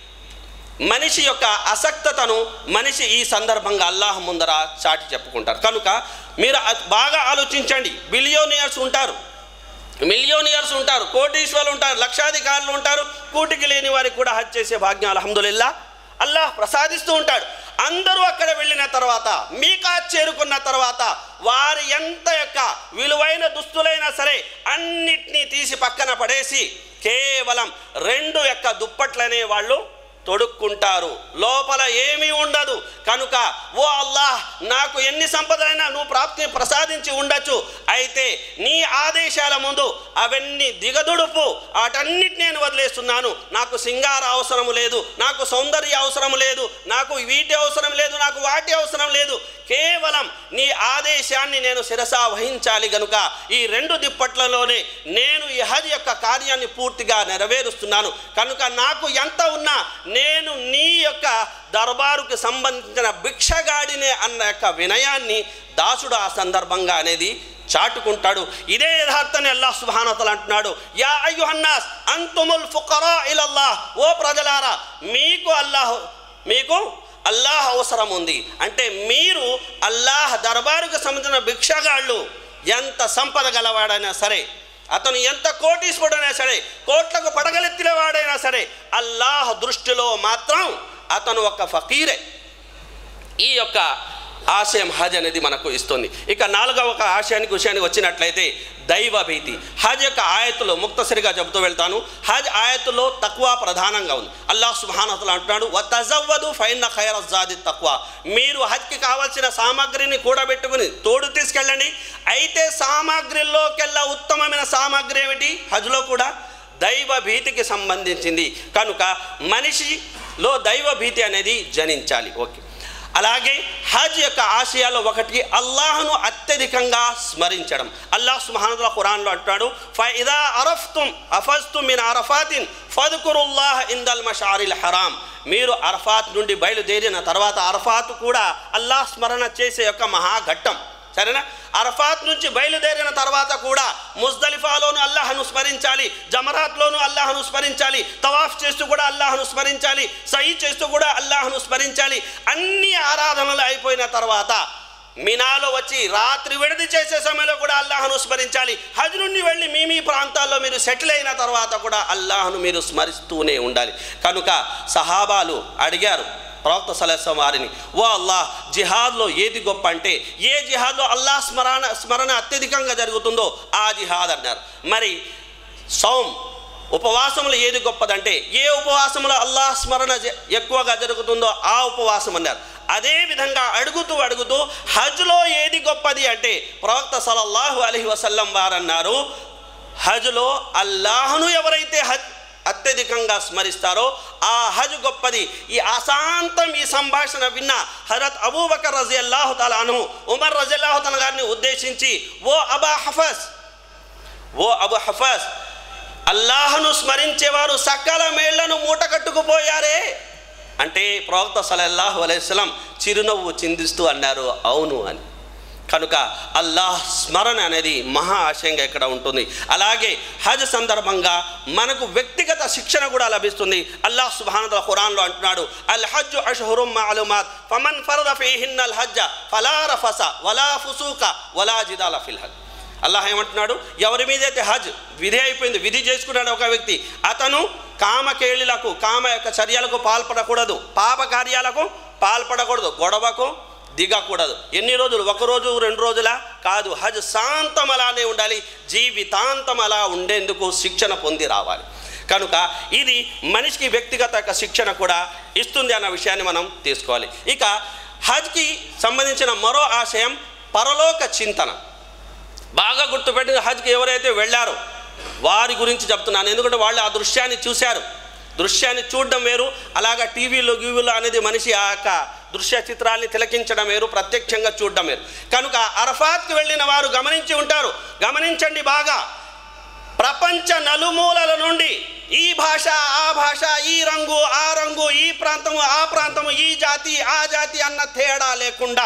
మనిషి యొక్క అసక్తతను మనిషి ఈ సందర్భంగా అల్లాహ్ ముందర చాటి చెప్పుకుంటారు కనుక మీరు అ- బాగా ఆలోచించండి బిలియోనియర్స్ ఉంటారు మిలియోనియర్స్ ఉంటారు కోటీశ్వరులు ఉంటారు లక్షాధికారులు ఉంటారు కూటికి లేని వారికి కూడా హజ్ చేసే భాగ్యం అల్హమ్దులిల్లా అల్లాహ్ ప్రసాదిస్తూ ఉంటాడు అందరూ అక్కడ వెళ్ళిన తర్వాత మీకా చేరుకున్న తర్వాత వారి ఎంత యొక్క విలువైన దుస్తులైనా సరే అన్నిటినీ తీసి పక్కన పడేసి కేవలం రెండు యొక్క దుప్పట్లనే వాళ్ళు తొడుక్కుంటారు లోపల ఏమీ ఉండదు కనుక ఓ అల్లాహ్ నాకు ఎన్ని సంపదలైనా నువ్వు ప్రాప్తి ప్రసాదించి ఉండొచ్చు అయితే నీ ఆదేశాల ముందు అవన్నీ దిగదుడుపు వాటన్నిటి నేను వదిలేస్తున్నాను నాకు సింగార అవసరం లేదు నాకు సౌందర్య అవసరం లేదు నాకు వీటి అవసరం లేదు నాకు వాటి అవసరం లేదు కేవలం నీ ఆదేశాన్ని నేను శిరసా వహించాలి గనుక ఈ రెండు దిప్పట్లలోనే నేను ఈ హజ్ యొక్క కార్యాన్ని పూర్తిగా నెరవేరుస్తున్నాను కనుక నాకు ఎంత ఉన్నా నేను నీ యొక్క దర్బారుకి సంబంధించిన భిక్షగాడినే అన్న యొక్క వినయాన్ని దాసుడు ఆ సందర్భంగా అనేది చాటుకుంటాడు ఇదే యథార్థాన్ని అల్లాహ్ సుబ్హానహు అంటున్నాడు యా అయ్యుహన్నాస్ అంతుముల్ ఫుకరా ఇలల్లాహ్ ఓ ప్రజలారా మీకు అల్లాహ్ మీకు అల్లాహ్ అవసరం ఉంది అంటే మీరు అల్లాహ్ దర్బారుకు సంబంధించిన భిక్షగాళ్ళు ఎంత సంపద గలవాడైనా సరే అతను ఎంత కోటీశ్వరుడైనా సరే కోట్లకు పడగలెత్తిన వాడైనా సరే అల్లాహ్ దృష్టిలో మాత్రం అతను ఒక ఫకీరే ఈ యొక్క ఆశయం హజ్ అనేది మనకు ఇస్తుంది ఇక నాలుగవ ఒక ఆశయానికి విషయానికి వచ్చినట్లయితే దైవ భీతి హజ్ యొక్క ఆయతులో ముక్తసరిగా చెబుతూ వెళ్తాను హజ్ ఆయతులో తక్కువ ప్రధానంగా ఉంది అల్లాహ్ సుబానతలు అంటున్నాడు వ తజవ్వదు ఫైన్న ఖైర జాది తక్కువ మీరు హజ్కి కావాల్సిన సామాగ్రిని కూడబెట్టుకుని తోడు తీసుకెళ్ళండి అయితే సామాగ్రిలోకెల్లా ఉత్తమమైన సామాగ్రి ఏమిటి హజ్లో కూడా దైవ భీతికి సంబంధించింది కనుక మనిషిలో దైవ భీతి అనేది జనించాలి ఓకే అలాగే హజ్ యొక్క ఆశయాల్లో ఒకటి అల్లాహ్ను అత్యధికంగా స్మరించడం అల్లాహ్ సుబ్హానహు ఖురాన్లో అంటాడు ఫైదా అరఫ్తుం అఫజ్తుం మిన్ అరఫాతిన్ ఫద్కురుల్లాహ్ ఇందల్ మషారిల్ హరామ్ మీరు అరఫాత్ నుండి బయలుదేరిన తర్వాత అరఫాత్ కూడా అల్లాహ్ స్మరణ చేసే యొక్క మహాఘట్టం సరేనా అరఫాత్ నుంచి బయలుదేరిన తర్వాత కూడా ముజ్దలిఫాలోను అల్లాహను స్మరించాలి జమరాత్లోను అల్లాహను స్మరించాలి తవాఫ్ చేస్తూ కూడా అల్లాహను స్మరించాలి సహీ చేస్తూ కూడా అల్లాహను స్మరించాలి అన్ని ఆరాధనలు అయిపోయిన తర్వాత మినాలో వచ్చి రాత్రి విడిది చేసే సమయంలో కూడా అల్లాహను స్మరించాలి హజ్ నుండి వెళ్ళి మీ మీ ప్రాంతాల్లో మీరు సెటిల్ అయిన తర్వాత కూడా అల్లాహను మీరు స్మరిస్తూనే ఉండాలి కనుక సహాబాలు అడిగారు ప్రవక్త సలహం వారిని ఓ అల్లాహ్ జిహాద్లో ఏది గొప్ప అంటే ఏ జిహాద్లో అల్లాహ్ స్మరణ స్మరణ అత్యధికంగా జరుగుతుందో ఆ జిహాద్ అన్నారు మరి సౌమ్ ఉపవాసములు ఏది గొప్పదంటే ఏ ఉపవాసములో అల్లాహ్ స్మరణ జ- ఎక్కువగా జరుగుతుందో ఆ ఉపవాసం అన్నారు అదే విధంగా అడుగుతూ అడుగుతూ హజ్లో ఏది గొప్పది అంటే ప్రవక్త సలల్లాహు అలహి వసల్లం వారు అన్నారు హజ్లో అల్లాహను ఎవరైతే హజ్ అత్యధికంగా స్మరిస్తారో ఆ హజ్ గొప్పది ఈ అశాంతం ఈ సంభాషణ విన్న హజరత్ అబూబకర్ రజి అల్లాహు తలాను ఉమర్ రజి అల్లాహు తల గారిని ఉద్దేశించి ఓ అబా హఫస్ ఓ అబు హఫస్ అల్లాహను స్మరించేవారు సకల మేళ్లను మూట కట్టుకుపోయారే అంటే ప్రవక్త సలల్లాహు అలైస్లం చిరునవ్వు చిందిస్తూ అన్నారు అవును అని కనుక అల్లాహ్ స్మరణ అనేది మహా ఆశయంగా ఇక్కడ ఉంటుంది అలాగే హజ్ సందర్భంగా మనకు వ్యక్తిగత శిక్షణ కూడా లభిస్తుంది అల్లాహ్ సుబానద ఖురాన్లో అంటున్నాడు అల్ హజ్ అష్హురుమ్ మాలుమాత్ ఫమన్ ఫరద ఫీహిన్నల్ హజ్జ ఫలా రఫస వలా ఫుసూక వలా జిదాల ఫిల్ హజ్ అల్లాహ్ ఏమంటున్నాడు ఎవరి మీదైతే హజ్ విధి అయిపోయింది విధి చేసుకున్నాడు ఒక వ్యక్తి అతను కామకేళిలకు కామ యొక్క చర్యలకు పాల్పడకూడదు పాప కార్యాలకు పాల్పడకూడదు గొడవకు దిగకూడదు ఎన్ని రోజులు ఒక రోజు రెండు రోజులా కాదు హజ్ శాంతం అలానే ఉండాలి జీవితాంతం అలా ఉండేందుకు శిక్షణ పొంది రావాలి కనుక ఇది మనిషికి వ్యక్తిగత యొక్క శిక్షణ కూడా ఇస్తుంది అన్న విషయాన్ని మనం తీసుకోవాలి ఇక హజ్కి సంబంధించిన మరో ఆశయం పరలోక చింతన బాగా గుర్తుపెట్టి హజ్కి ఎవరైతే వెళ్ళారో వారి గురించి చెప్తున్నాను ఎందుకంటే వాళ్ళు ఆ దృశ్యాన్ని చూశారు దృశ్యాన్ని చూడడం వేరు అలాగా టీవీలో గీవీలో అనేది మనిషి ఆ యొక్క దృశ్య చిత్రాల్ని తిలకించడం వేరు ప్రత్యక్షంగా చూడడం వేరు కనుక అరఫాత్కి వెళ్ళిన వారు గమనించి ఉంటారు గమనించండి బాగా ప్రపంచ నలుమూలల నుండి ఈ భాష ఆ భాష ఈ రంగు ఆ రంగు ఈ ప్రాంతము ఆ ప్రాంతము ఈ జాతి ఆ జాతి అన్న తేడా లేకుండా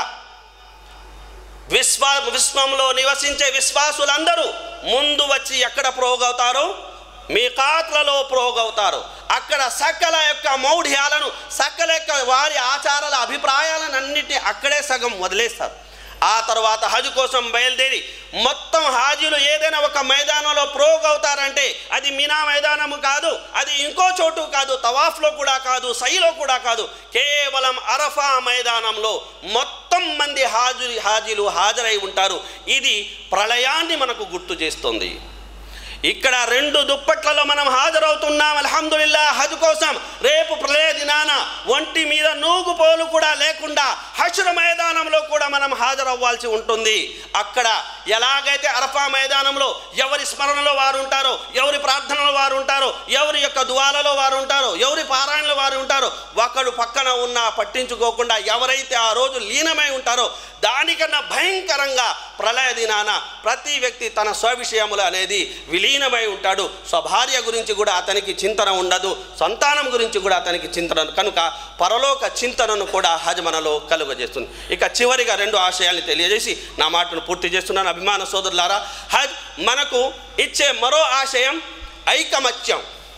విశ్వ విశ్వంలో నివసించే విశ్వాసులందరూ ముందు వచ్చి ఎక్కడ ప్రోగవుతారో మీ కాత్లలో ప్రోగవుతారు అక్కడ సకల యొక్క మౌఢ్యాలను సకల యొక్క వారి ఆచారాల అభిప్రాయాలను అన్నిటి అక్కడే సగం వదిలేస్తారు ఆ తర్వాత హజ్ కోసం బయలుదేరి మొత్తం హాజీలు ఏదైనా ఒక మైదానంలో ప్రోగ్ అవుతారంటే అది మీనా మైదానము కాదు అది ఇంకో చోటు కాదు తవాఫ్లో కూడా కాదు సైలో కూడా కాదు కేవలం అరఫా మైదానంలో మొత్తం మంది హాజీ హాజీలు హాజరై ఉంటారు ఇది ప్రళయాన్ని మనకు గుర్తు చేస్తుంది ఇక్కడ రెండు దుప్పట్లలో మనం హాజరవుతున్నాం అల్హమ్దుల్లా హజ్ కోసం రేపు ప్రళయ దినాన ఒంటి మీద నూగు పోలు కూడా లేకుండా హషుర మైదానంలో కూడా మనం హాజరవ్వాల్సి ఉంటుంది అక్కడ ఎలాగైతే అరఫా మైదానంలో ఎవరి స్మరణలో వారు ఉంటారో ఎవరి ప్రార్థనలో వారు ఉంటారో ఎవరి యొక్క దువాలలో వారు ఉంటారో ఎవరి పారాయణలో వారు ఉంటారో ఒకడు పక్కన ఉన్నా పట్టించుకోకుండా ఎవరైతే ఆ రోజు లీనమై ఉంటారో దానికన్నా భయంకరంగా ప్రళయ దినాన ప్రతి వ్యక్తి తన స్వవిషయములు అనేది విలీనమై ఉంటాడు స్వభార్య గురించి కూడా అతనికి చింతన ఉండదు సంతానం గురించి కూడా అతనికి చింతన కనుక పరలోక చింతనను కూడా హజ్ మనలో కలుగజేస్తుంది ఇక చివరిగా రెండు ఆశయాల్ని తెలియజేసి నా మాటను పూర్తి చేస్తున్నాను అభిమాన సోదరులారా హజ్ మనకు ఇచ్చే మరో ఆశయం ఐకమత్యం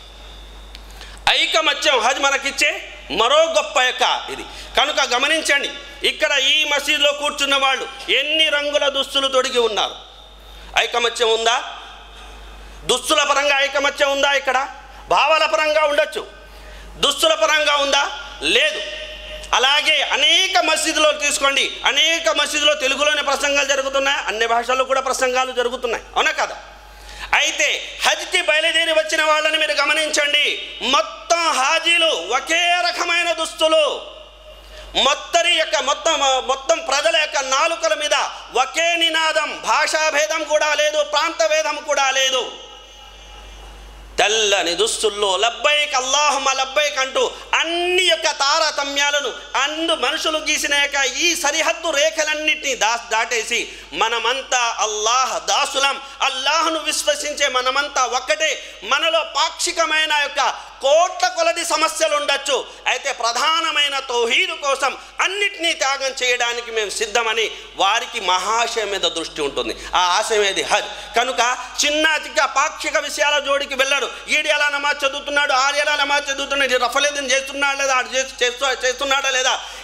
ఐకమత్యం హజ్ మనకిచ్చే మరో గొప్ప యొక్క ఇది కనుక గమనించండి ఇక్కడ ఈ మసీదులో కూర్చున్న వాళ్ళు ఎన్ని రంగుల దుస్తులు తొడిగి ఉన్నారు ఐకమత్యం ఉందా దుస్తుల పరంగా ఐకమత్యం ఉందా ఇక్కడ భావాల పరంగా ఉండొచ్చు దుస్తుల పరంగా ఉందా లేదు అలాగే అనేక మసీదులో తీసుకోండి అనేక మసీదులో తెలుగులోనే ప్రసంగాలు జరుగుతున్నాయి అన్ని భాషల్లో కూడా ప్రసంగాలు జరుగుతున్నాయి అవునా కదా అయితే హజ్కి బయలుదేరి వచ్చిన వాళ్ళని మీరు గమనించండి మొత్తం హాజీలు ఒకే రకమైన దుస్తులు మొత్తరి యొక్క మొత్తం మొత్తం ప్రజల యొక్క నాలుకల మీద ఒకే నినాదం భాషా భేదం కూడా లేదు ప్రాంత భేదం కూడా లేదు తెల్లని దుస్తుల్లో లబ్బైక్ అల్లాహుమ లబ్బైక్ అంటూ అన్ని యొక్క తారతమ్యాలను అందు మనుషులు గీసిన యొక్క ఈ సరిహద్దు రేఖలన్నింటినీ దా దాటేసి మనమంతా అల్లాహ్ దాసులం అల్లాహ్ను విశ్వసించే మనమంతా ఒక్కటే మనలో పాక్షికమైన యొక్క కోట్ల కొలది సమస్యలు ఉండొచ్చు అయితే ప్రధానమైన తౌహీదు కోసం అన్నిటినీ త్యాగం చేయడానికి మేము సిద్ధమని వారికి మహాశయం మీద దృష్టి ఉంటుంది ఆ ఆశయం ఏది హజ్ కనుక చిన్న చిక్క పాక్షిక విషయాల జోడికి వెళ్ళాడు ఈడు ఎలా నమాజ్ చదువుతున్నాడు ఆడు ఎలా నమాజ్ చదువుతున్నాడు ఇది రఫలేదం చేస్తున్నాడా లేదా ఆడు చేస్తూ చేస్తున్నాడా లేదా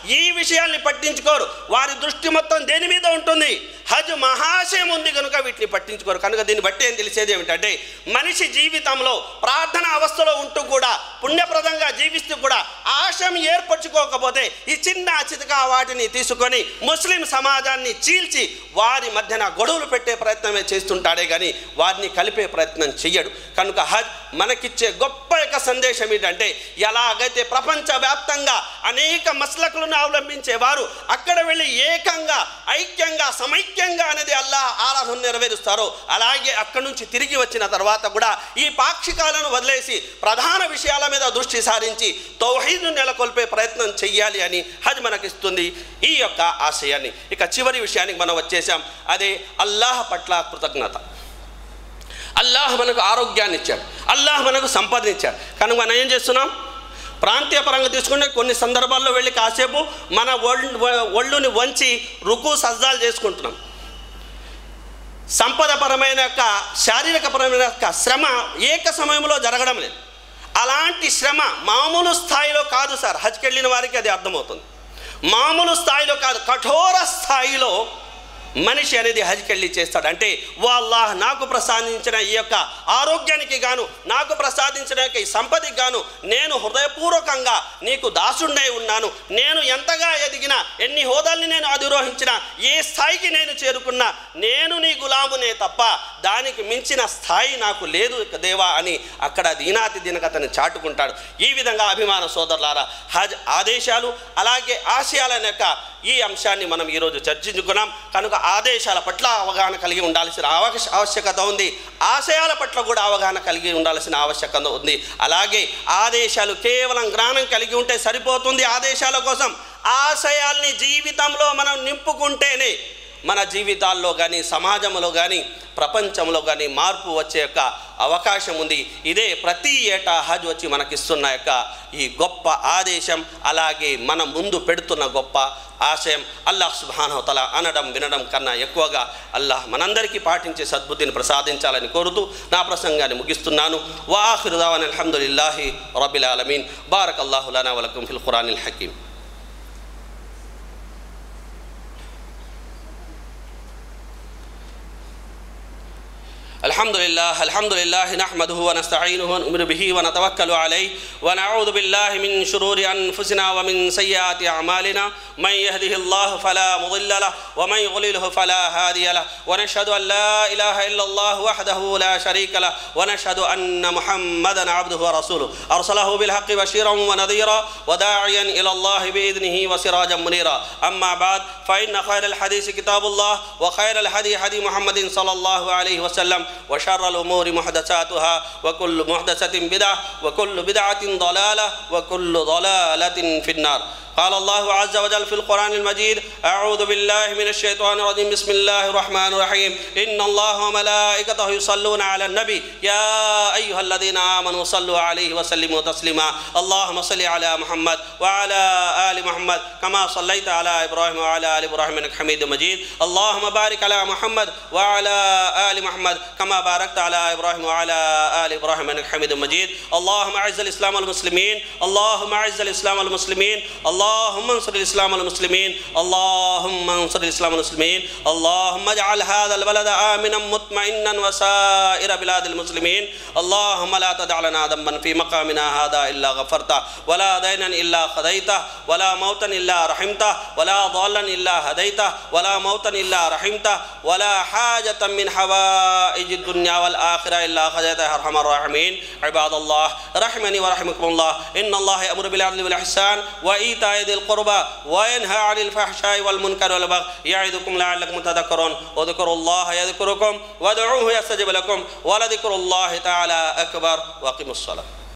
ఈ విషయాల్ని పట్టించుకోరు వారి దృష్టి మొత్తం దేని మీద ఉంటుంది హజ్ మహాశయం ఉంది కనుక వీటిని పట్టించుకోరు కనుక దీన్ని బట్టి ఏం తెలిసేది ఏమిటంటే మనిషి జీవితంలో ప్రార్థన అవస్థలో ఉంటూ కూడా పుణ్యప్రదంగా జీవిస్తూ కూడా ఆశయం ఏర్పరచుకోకపోతే ఈ చిన్న చితక వాటిని తీసుకొని ముస్లిం సమాజాన్ని చీల్చి వారి మధ్యన గొడవలు పెట్టే ప్రయత్నమే చేస్తుంటాడే కానీ వారిని కలిపే ప్రయత్నం చెయ్యడు కనుక హజ్ మనకిచ్చే గొప్ప యొక్క సందేశం ఏంటంటే ఎలాగైతే ప్రపంచవ్యాప్తంగా అనేక మస్లకులను అవలంబించే వారు అక్కడ వెళ్ళి ఏకంగా ఐక్యంగా సమైక్యంగా అనేది అల్లా ఆరాధన నెరవేరుస్తారో అలాగే అక్కడి నుంచి తిరిగి వచ్చిన తర్వాత కూడా ఈ పాక్షికాలను వదిలేసి ప్రధాన విషయాల మీద దృష్టి సారించి తౌహీద్ను నెలకొల్పే ప్రయత్నం చెయ్యాలి అని హజ్ మనకిస్తుంది ఈ యొక్క ఆశయాన్ని ఇక చివరి విషయానికి మనం వచ్చేసాం అదే అల్లాహ్ పట్ల కృతజ్ఞత అల్లాహ్ మనకు ఆరోగ్యాన్ని ఇచ్చాడు అల్లాహ్ మనకు సంపదనిచ్చాడు కనుక మనం ఏం చేస్తున్నాం ప్రాంతీయ పరంగా తీసుకుంటే కొన్ని సందర్భాల్లో వెళ్ళి కాసేపు మన ఒళ్ళు ఒళ్ళుని వంచి రుకు సజ్జాలు చేసుకుంటున్నాం సంపదపరమైన యొక్క శారీరకపరమైన యొక్క శ్రమ ఏక సమయంలో జరగడం లేదు అలాంటి శ్రమ మామూలు స్థాయిలో కాదు సార్ హజ్కి వెళ్ళిన వారికి అది అర్థమవుతుంది మామూలు స్థాయిలో కాదు కఠోర స్థాయిలో మనిషి అనేది హజ్కి వెళ్ళి చేస్తాడు అంటే వాళ్ళ నాకు ప్రసాదించిన ఈ యొక్క ఆరోగ్యానికి గాను నాకు ప్రసాదించిన యొక్క ఈ సంపదకి గాను నేను హృదయపూర్వకంగా నీకు దాసుండై ఉన్నాను నేను ఎంతగా ఎదిగినా ఎన్ని హోదాల్ని నేను అధిరోహించినా ఏ స్థాయికి నేను చేరుకున్నా నేను నీ గులామునే తప్ప దానికి మించిన స్థాయి నాకు లేదు దేవా అని అక్కడ దీనాతి దినకతని చాటుకుంటాడు ఈ విధంగా అభిమాన సోదరులారా హజ్ ఆదేశాలు అలాగే ఆశయాల యొక్క ఈ అంశాన్ని మనం ఈరోజు చర్చించుకున్నాం కనుక ఆదేశాల పట్ల అవగాహన కలిగి ఉండాల్సిన ఆవశ్య ఆవశ్యకత ఉంది ఆశయాల పట్ల కూడా అవగాహన కలిగి ఉండాల్సిన ఆవశ్యకత ఉంది అలాగే ఆదేశాలు కేవలం జ్ఞానం కలిగి ఉంటే సరిపోతుంది ఆదేశాల కోసం ఆశయాల్ని జీవితంలో మనం నింపుకుంటేనే మన జీవితాల్లో కానీ సమాజంలో కానీ ప్రపంచంలో కానీ మార్పు వచ్చే యొక్క అవకాశం ఉంది ఇదే ప్రతి ఏటా హజ్ వచ్చి మనకిస్తున్న యొక్క ఈ గొప్ప ఆదేశం అలాగే మన ముందు పెడుతున్న గొప్ప ఆశయం అల్లాహ్ సుబానవతల అనడం వినడం కన్నా ఎక్కువగా అల్లాహ్ మనందరికీ పాటించే సద్బుద్ధిని ప్రసాదించాలని కోరుతూ నా ప్రసంగాన్ని ముగిస్తున్నాను వాహిరుదావన్ అల్హమ్దుల్లాహి రబిల్ ఆలమీన్ బారక్ అల్లాహులనా వలకం ఫిల్ ఖురానిల్ హకీం الحمد لله الحمد لله نحمده ونستعينه ونؤمن به ونتوكل عليه ونعوذ بالله من شرور أنفسنا ومن سيئات أعمالنا من يهده الله فلا مضل له ومن يضلله فلا هادي له ونشهد أن لا إله إلا الله وحده لا شريك له ونشهد أن محمدا عبده ورسوله أرسله بالحق بشيرا ونذيرا وداعيا إلى الله بإذنه وسراجا منيرا أما بعد فإن خير الحديث كتاب الله وخير الهدي هدي محمد صلى الله عليه وسلم وشر الأمور محدثاتها وكل محدثة بدعة وكل بدعة ضلالة وكل ضلالة في النار قال الله عز وجل في القرآن المجيد أعوذ بالله من الشيطان الرجيم بسم الله الرحمن الرحيم إن الله وملائكته يصلون على النبي يا أيها الذين آمنوا صلوا عليه وسلموا تسليما اللهم صل على محمد وعلى آل محمد كما صليت على إبراهيم وعلى آل إبراهيم إنك حميد مجيد اللهم بارك على محمد وعلى آل محمد كما باركت على إبراهيم وعلى آل إبراهيم إنك حميد مجيد اللهم أعز الإسلام والمسلمين اللهم أعز الإسلام والمسلمين اللهم انصر الإسلام والمسلمين اللهم انصر الإسلام والمسلمين اللهم اجعل هذا البلد آمنا مطمئنا وسائر بلاد المسلمين اللهم لا تدع لنا ذنبا في مقامنا هذا إلا غفرته ولا دينا إلا خذيته ولا موتا إلا رحمته ولا ضالا إلا هديته ولا موتا إلا رحمته ولا حاجة من حوائج الدنيا والآخرة إلا خذيتها يا أرحم الراحمين عباد الله رحمني ورحمكم الله إن الله يأمر بالعدل والإحسان وإيتاء ذي القربى وينهى عن الفحشاء والمنكر والبغي يعظكم لعلكم تذكرون واذكروا الله يذكركم وادعوه يستجب لكم ولذكر الله تعالى أكبر وأقيموا الصلاة